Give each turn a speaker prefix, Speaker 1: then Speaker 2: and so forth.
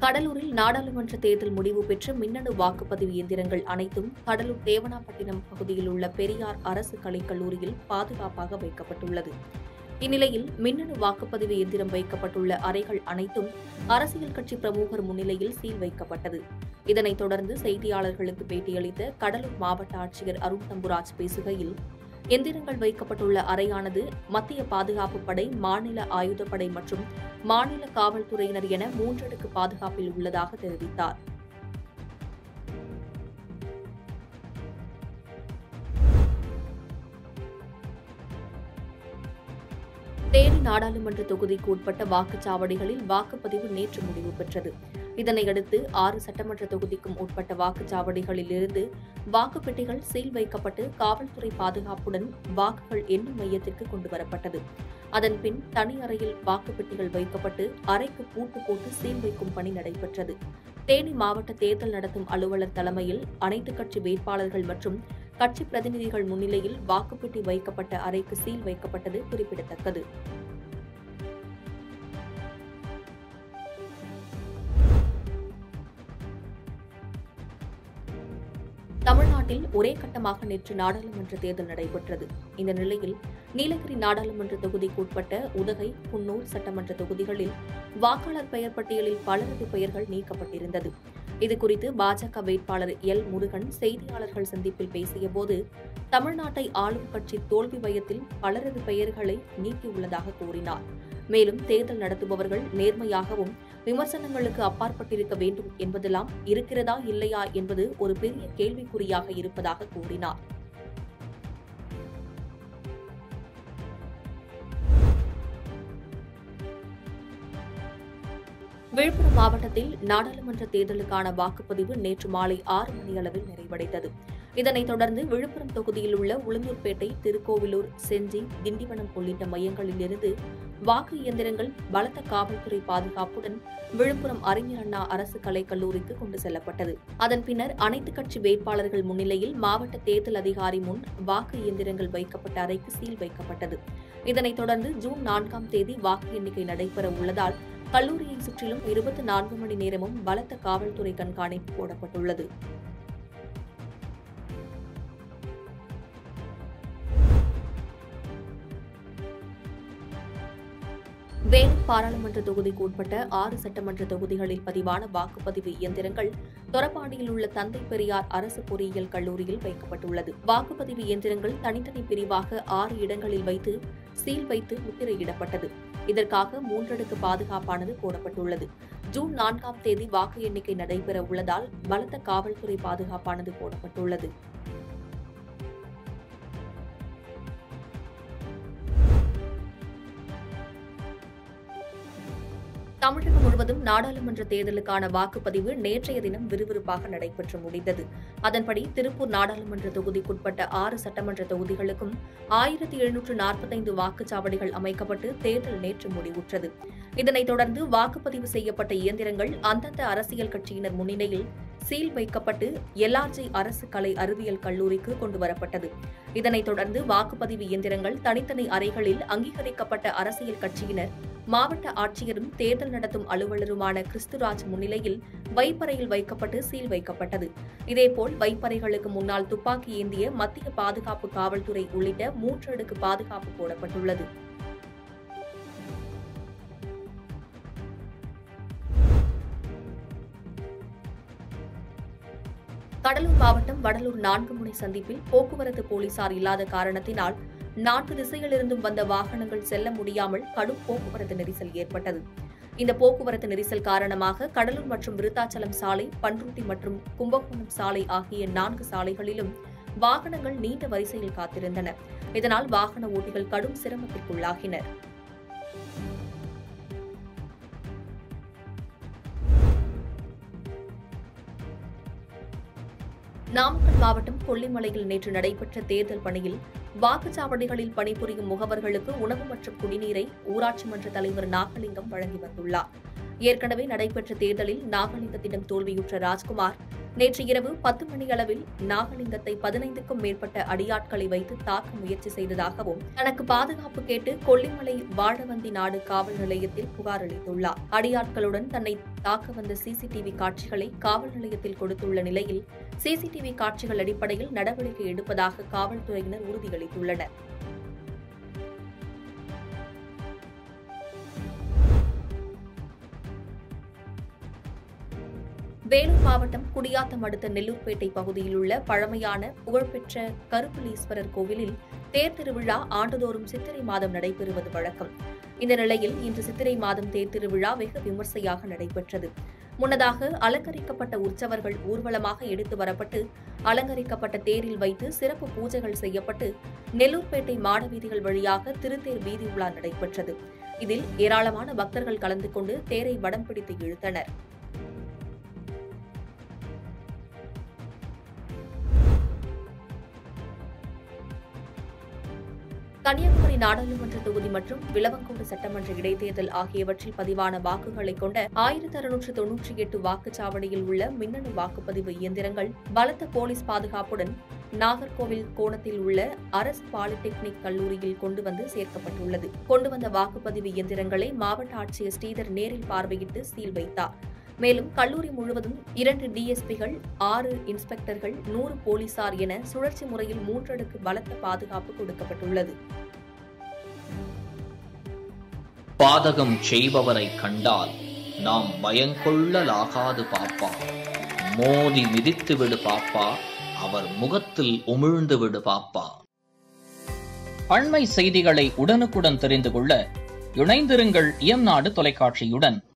Speaker 1: கடலூரில் நாடாளுமன்ற தேர்தல் முடிவு பெற்ற மின்னணு வாக்குப்பதிவு இயந்திரங்கள் அனைத்தும் கடலூர் தேவனாப்பட்டினம் பகுதியில் உள்ள பெரியார் அரசு கலைக்கல்லூரியில் பாதுகாப்பாக வைக்கப்பட்டுள்ளது இந்நிலையில் மின்னணு வாக்குப்பதிவு இயந்திரம் வைக்கப்பட்டுள்ள அறைகள் அனைத்தும் அரசியல் கட்சி பிரமுகர் முன்னிலையில் சீல் வைக்கப்பட்டது இதனைத் தொடர்ந்து செய்தியாளர்களுக்கு பேட்டியளித்த கடலூர் மாவட்ட ஆட்சியர் அருண் தம்புராஜ் பேசுகையில் எந்திரங்கள் வைக்கப்பட்டுள்ள அறையானது மத்திய பாதுகாப்பு படை மாநில ஆயுதப்படை மற்றும் மாநில காவல்துறையினர் என மூன்றடுக்கு பாதுகாப்பில் உள்ளதாக தெரிவித்தார் தேனி நாடாளுமன்ற தொகுதிக்கு உட்பட்ட வாக்குச்சாவடிகளில் வாக்குப்பதிவு நேற்று முடிவு பெற்றது இதனையடுத்து ஆறு சட்டமன்ற தொகுதிக்கும் உட்பட்ட வாக்குச்சாவடிகளில் இருந்து வாக்குப்பெட்டிகள் சீல் வைக்கப்பட்டு காவல்துறை பாதுகாப்புடன் வாக்குகள் எண்ணும் மையத்திற்கு கொண்டுவரப்பட்டது அதன்பின் தனி அறையில் வாக்குப்பெட்டிகள் வைக்கப்பட்டு அறைக்கு பூட்டு போட்டு சீல் வைக்கும் பணி நடைபெற்றது தேனி மாவட்ட தேர்தல் நடத்தும் அலுவலர் தலைமையில் அனைத்து கட்சி வேட்பாளர்கள் மற்றும் கட்சி பிரதிநிதிகள் முன்னிலையில் வாக்குப்பெட்டி வைக்கப்பட்ட அறைக்கு சீல் வைக்கப்பட்டது குறிப்பிடத்தக்கது தமிழ்நாட்டில் ஒரே கட்டமாக நேற்று நாடாளுமன்ற தேர்தல் நடைபெற்றது இந்த நிலையில் நீலகிரி நாடாளுமன்ற தொகுதிக்கு உட்பட்ட உதகை குன்னூர் சட்டமன்ற தொகுதிகளில் வாக்காளர் பெயர் பட்டியலில் பலரது பெயர்கள் நீக்கப்பட்டிருந்தது இதுகுறித்து பாஜக வேட்பாளர் எல் முருகன் செய்தியாளர்கள் சந்திப்பில் பேசியபோது தமிழ்நாட்டை ஆளும் கட்சி தோல்வி பயத்தில் பலரது பெயர்களை நீக்கியுள்ளதாக கூறினார் மேலும் தேர்தல் நடத்துபவர்கள் நேர்மையாகவும் விமர்சனங்களுக்கு அப்பாற்பட்டிருக்க வேண்டும் என்பதெல்லாம் இருக்கிறதா இல்லையா என்பது ஒரு பெரிய கேள்விக்குறியாக இருப்பதாக கூறினார் விழுப்புரம் மாவட்டத்தில் நாடாளுமன்ற தேர்தலுக்கான வாக்குப்பதிவு நேற்று மாலை ஆறு மணியளவில் நிறைவடைந்தது இதனைத் தொடர்ந்து விழுப்புரம் தொகுதியில் உள்ள உளுந்தூர்பேட்டை திருக்கோவிலூர் செஞ்சி திண்டிவனம் உள்ளிட்ட மையங்களில் இருந்து வாக்கு இயந்திரங்கள் பலத்த காவல்துறை பாதுகாப்புடன் விழுப்புரம் அறிஞர் அண்ணா அரசு கலைக் கல்லூரிக்கு கொண்டு செல்லப்பட்டது அதன் பின்னர் அனைத்து கட்சி வேட்பாளர்கள் முன்னிலையில் மாவட்ட தேர்தல் அதிகாரி முன் வாக்கு இயந்திரங்கள் வைக்கப்பட்ட அறைக்கு சீல் வைக்கப்பட்டது இதனைத் தொடர்ந்து ஜூன் நான்காம் தேதி வாக்கு எண்ணிக்கை நடைபெற உள்ளதால் கல்லூரியை சுற்றிலும் இருபத்தி நான்கு மணி நேரமும் பலத்த காவல்துறை கண்காணிப்பு போடப்பட்டுள்ளது வேலூர் பாராளுமன்ற தொகுதிக்கு உட்பட்ட ஆறு சட்டமன்ற தொகுதிகளில் பதிவான வாக்குப்பதிவு இயந்திரங்கள் தொரப்பாடியில் உள்ள தந்தை பெரியார் அரசு பொறியியல் கல்லூரியில் வைக்கப்பட்டுள்ளது வாக்குப்பதிவு இயந்திரங்கள் தனித்தனி பிரிவாக ஆறு இடங்களில் வைத்து சீல் வைத்து முத்திரையிடப்பட்டது இதற்காக மூன்றடுக்கு பாதுகாப்பானது போடப்பட்டுள்ளது ஜூன் நான்காம் தேதி வாக்கு எண்ணிக்கை நடைபெற உள்ளதால் பலத்த காவல்துறை பாதுகாப்பானது போடப்பட்டுள்ளது தமிழகம் முழுவதும் நாடாளுமன்ற தேர்தலுக்கான வாக்குப்பதிவு நேற்றைய தினம் விறுவிறுப்பாக நடைபெற்று முடிந்தது அதன்படி திருப்பூர் நாடாளுமன்ற தொகுதிக்குட்பட்ட ஆறு சட்டமன்ற தொகுதிகளுக்கும் ஆயிரத்தி எழுநூற்று நாற்பத்தைந்து வாக்குச்சாவடிகள் அமைக்கப்பட்டு தேர்தல் நேற்று முடிவுற்றது இதனைத் தொடர்ந்து வாக்குப்பதிவு செய்யப்பட்ட இயந்திரங்கள் அந்தந்த அரசியல் கட்சியினர் முன்னிலையில் சீல் வைக்கப்பட்டு எல்ஆர்ஜி அரசு கலை அறிவியல் கல்லூரிக்கு கொண்டுவரப்பட்டது இதனைத் தொடர்ந்து வாக்குப்பதிவு இயந்திரங்கள் தனித்தனி அறைகளில் அங்கீகரிக்கப்பட்ட அரசியல் கட்சியினர் மாவட்ட ஆட்சியரும் தேர்தல் நடத்தும் அலுவலருமான கிறிஸ்துராஜ் முன்னிலையில் வைப்பறையில் வைக்கப்பட்டு சீல் வைக்கப்பட்டது இதேபோல் வைப்பறைகளுக்கு முன்னால் துப்பாக்கி ஏந்திய மத்திய பாதுகாப்பு காவல்துறை உள்ளிட்ட மூன்று அடுக்கு பாதுகாப்பு போடப்பட்டுள்ளது கடலூர் மாவட்டம் வடலூர் நான்கு முனை சந்திப்பில் போக்குவரத்து போலீசார் இல்லாத காரணத்தினால் நான்கு திசையிலிருந்தும் வந்த வாகனங்கள் செல்ல முடியாமல் கடும் போக்குவரத்து நெரிசல் ஏற்பட்டது இந்த போக்குவரத்து நெரிசல் காரணமாக கடலூர் மற்றும் விருத்தாச்சலம் சாலை பன்ருட்டி மற்றும் கும்பகோணம் சாலை ஆகிய நான்கு சாலைகளிலும் வாகனங்கள் நீண்ட வரிசையில் காத்திருந்தன இதனால் வாகன ஓட்டிகள் கடும் சிரமத்திற்குள்ளாகினர் நாமக்கல் மாவட்டம் கொல்லிமலையில் நேற்று நடைபெற்ற தேர்தல் பணியில் வாக்குச்சாவடிகளில் பணிபுரியும் முகவர்களுக்கு உணவு மற்றும் குடிநீரை ஊராட்சி மன்ற தலைவர் நாகலிங்கம் வழங்கி வந்துள்ளார் ஏற்கனவே நடைபெற்ற தேர்தலில் நாகலிங்கத்திடம் தோல்வியுற்ற ராஜ்குமார் நேற்று இரவு பத்து மணி அளவில் நாகலிங்கத்தை பதினைந்துக்கும் மேற்பட்ட அடியாட்களை வைத்து தாக்க முயற்சி செய்ததாகவும் தனக்கு பாதுகாப்பு கேட்டு கொல்லிமலை வாழவந்தி நாடு காவல் நிலையத்தில் புகார் அளித்துள்ளார் அடியாட்களுடன் தன்னை தாக்க வந்த சிசிடிவி காட்சிகளை காவல் நிலையத்தில் கொடுத்துள்ள நிலையில் சிசிடிவி காட்சிகள் அடிப்படையில் நடவடிக்கை எடுப்பதாக காவல்துறையினர் உறுதியளித்துள்ளனர் வேலூர் மாவட்டம் குடியாத்தம் அடுத்த நெல்லூர்பேட்டை பகுதியில் உள்ள பழமையான புகழ்பெற்ற கருப்புலீஸ்வரர் கோவிலில் தேர் திருவிழா ஆண்டுதோறும் சித்திரை மாதம் நடைபெறுவது வழக்கம் இந்த நிலையில் இன்று சித்திரை மாதம் தேர் திருவிழா வெகு விமர்சையாக நடைபெற்றது முன்னதாக அலங்கரிக்கப்பட்ட உற்சவர்கள் ஊர்வலமாக எடுத்து வரப்பட்டு அலங்கரிக்கப்பட்ட தேரில் வைத்து சிறப்பு பூஜைகள் செய்யப்பட்டு நெல்லூர்பேட்டை மாடவீதிகள் வழியாக திருத்தேர் வீதி உலா நடைபெற்றது இதில் ஏராளமான பக்தர்கள் கலந்து கொண்டு தேரை வடம் பிடித்து இழுத்தனர் கன்னியாகுமரி நாடாளுமன்ற தொகுதி மற்றும் விளவங்கோடு சட்டமன்ற இடைத்தேர்தல் ஆகியவற்றில் பதிவான வாக்குகளை கொண்ட ஆயிரத்தி அறுநூற்று தொன்னூற்றி எட்டு வாக்குச்சாவடியில் உள்ள மின்னணு வாக்குப்பதிவு இயந்திரங்கள் பலத்த போலீஸ் பாதுகாப்புடன் நாகர்கோவில் கோணத்தில் உள்ள அரசு பாலிடெக்னிக் கல்லூரியில் கொண்டு வந்து சேர்க்கப்பட்டுள்ளது கொண்டு வந்த வாக்குப்பதிவு இயந்திரங்களை மாவட்ட ஆட்சியர் ஸ்ரீதர் நேரில் பார்வையிட்டு சீல் வைத்தார் மேலும் கல்லூரி முழுவதும் இரண்டு டிஎஸ்பிகள் ஆறு இன்ஸ்பெக்டர்கள் நூறு போலீசார் என சுழற்சி முறையில் மூன்றடுக்கு பலத்த பாதுகாப்பு கொடுக்கப்பட்டுள்ளது
Speaker 2: பாதகம் செய்பவரை கண்டால் நாம் பயங்கொள்ளலாகாது பாப்பா மோதி மிதித்து விடு பாப்பா அவர் முகத்தில் உமிழ்ந்து விடு பாப்பா அண்மை செய்திகளை உடனுக்குடன் தெரிந்து கொள்ள இணைந்திருங்கள் இயம்நாடு தொலைக்காட்சியுடன்